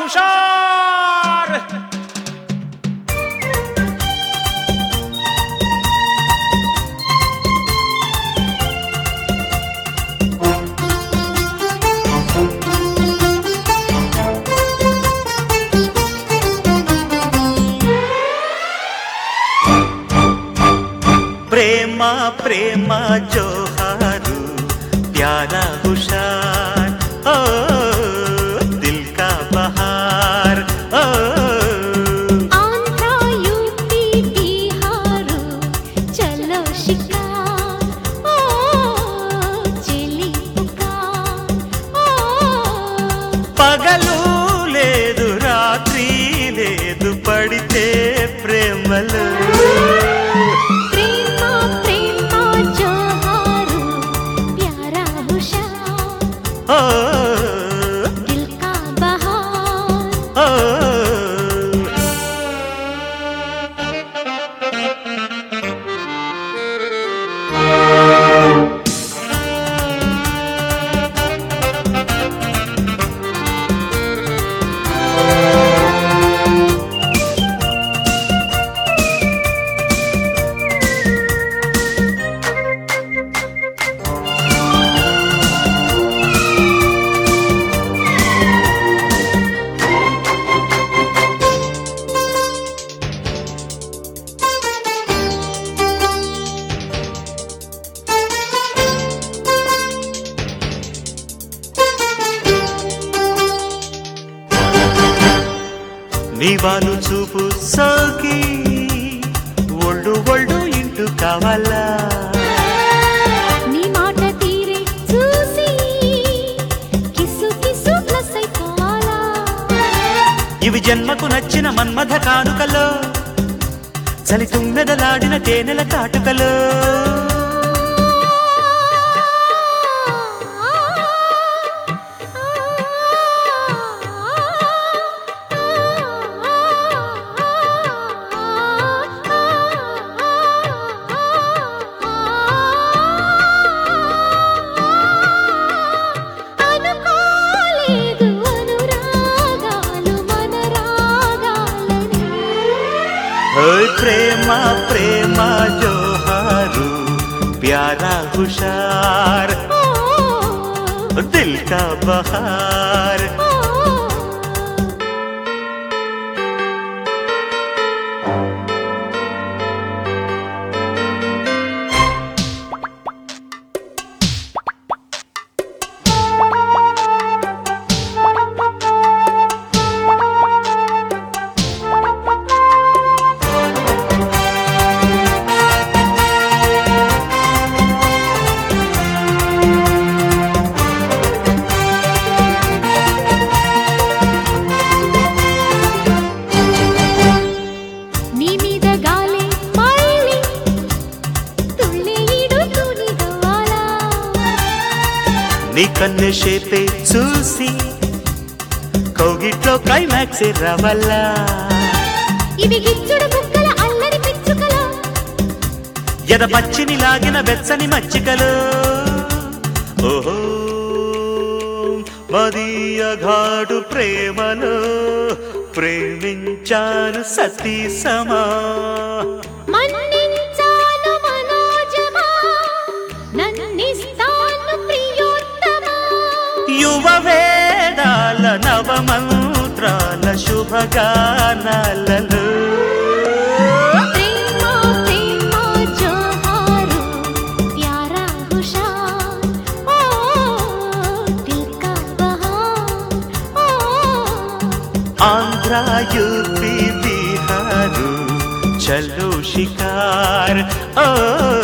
హుషార్ ప్రేమ ప్రేమ జోహారు para హుషార్ ఓ దిల్ కా బహార్ ఓ Andhra UP బిహారు చలో షికార్ ఓ చెలి పుకార్ ఓ పగలు లేదు రాత్రి లేదు పడితే ప్రేమలు ప్రేమ ప్రేమ జోహారు ప్యారా హుషార్ ఓ దిల్ కా బహార్ ఓ నీవాలు చూపు సోకి ఒళ్ళు ఒళ్ళు ఇంటూ కావాలా నీ మాట తీరే చూసి కిసు కిసు ప్లస్ అయిపోవాలా ఇవి జన్మకు నచ్చిన మన్మథ కానుకలో చలి తుమ్మెదలాడిన తేనెల కాటుకలో అనుకోలేదు అనురాగాలు మన రాగాలని ఓయ్ ప్రేమ ప్రేమ జోహారు ప్యారా హుషార్ ఓ దిల్ కా బహార్ ఓ నీ మీద గాలి మళ్ళీ తుళ్ళి ఈడుతూని దవ్వాలా నీ కన్ను షేపే చూసి కౌగిట్లో క్లైమాక్స్ రావాలా ఇవి గిచ్చుడు బుక్కల అల్లరి పిచ్చుకలా ఎద పచ్చిని లాగిన వెచ్చని మచ్చికలు ఓహో మదీయ ఘాటు ప్రేమలో ప్రేమించాను సతీ సమా మన్నించాను మనోజమా నన్నిస్తాను ప్రియోత్తమా యువ వేదాల నవమంత్రాల శుభగానాలలో ప్రేమ ప్రేమ జోహారు ప్యారా హుషార్ ఓ దిల్ కా బహార్ ఓ ఆంధ్ర యూపీ బిహారు చలో షికార్ ఓ